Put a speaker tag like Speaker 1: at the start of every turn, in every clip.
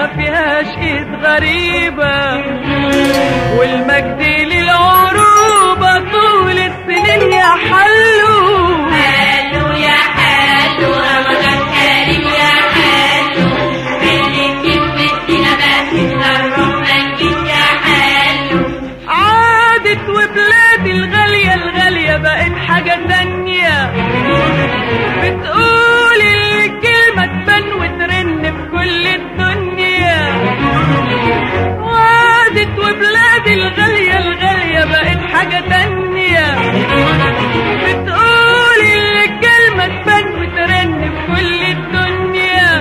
Speaker 1: ما فيهاش ايد غريبة والمجد للعروبة طول السنين يا حلو
Speaker 2: حلو يا حلو رمضان كريم يا حلو اللي كسبتنا بس الرحمن جيت يا حلو
Speaker 1: عادت وبلادي الغالية الغالية بقت حاجة تانية بتقول الكلمة تبان وترن في كل الدنيا عادت وبلادي الغالية الغالية بقت حاجة تانية بتقول الكلمة تبان وترن في كل الدنيا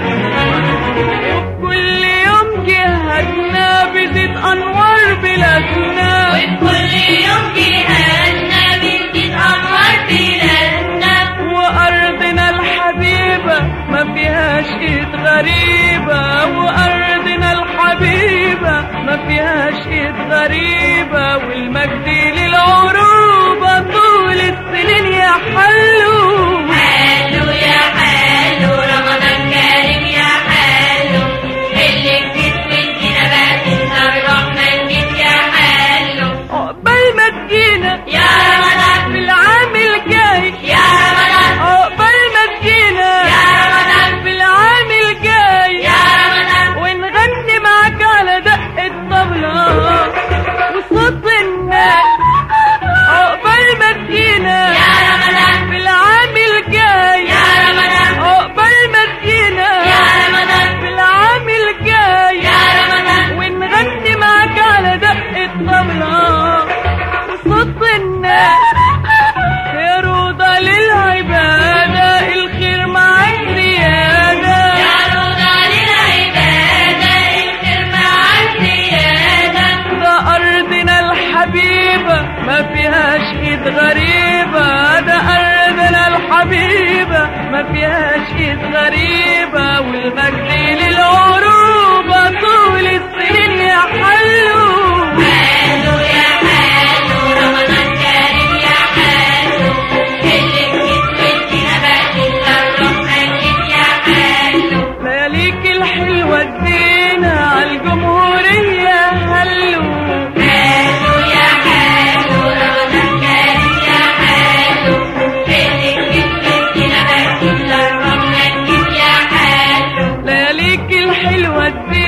Speaker 1: وكل يوم جهادنا بزيد أنوار بلادنا
Speaker 2: وكل يوم جهازنا بنزيد أنوار بلادنا
Speaker 1: وأرضنا الحبيبة ما فيهاش إيد غريبة وأرضنا الحبيبة ما فيهاش إيد غريبة والمجد للعروبة طول السنين يا حلو
Speaker 2: حلو يا حلو رمضان كريم يا حلو اللي كسبتنا بس الرحمن جيت يا حلو
Speaker 1: عقبال ما تجينا
Speaker 2: يا رمضان
Speaker 1: في العام الجاي
Speaker 2: يا رمضان
Speaker 1: عقبال ما تجينا
Speaker 2: يا رمضان
Speaker 1: في العام الجاي
Speaker 2: يا رمضان
Speaker 1: ونغني معاك على دق الطبلة وصوت الناس عقبال ما تجينا
Speaker 2: يا رمضان
Speaker 1: في العام الجاي
Speaker 2: يا رمضان
Speaker 1: عقبال ما تجينا
Speaker 2: يا رمضان
Speaker 1: في العام الجاي
Speaker 2: يا رمضان
Speaker 1: ونغني معاك على دق الطبلة وصوت الناس يا روضة للعبادة الخير معاك زيادة
Speaker 2: يا رضا للعبادة الخير مع الزيادة
Speaker 1: ده أرضنا الحبيبة ما فيهاش إيد غريبة ده أرضنا الحبيبة ما فيهاش إيد غريبة والمجد للعروبة طول السنين يا حلو
Speaker 2: حلو يا حلو رمضان كريم يا حلو اللي كسبتنا بس الرحمن جيت يا حلو
Speaker 1: لياليك الحلوة ادينا عالجمهورية هلو
Speaker 2: حلو يا حلو رمضان كريم يا حلو اللي كسبتنا بس الرحمن جيت يا حلو
Speaker 1: لياليك الحلوة ادينا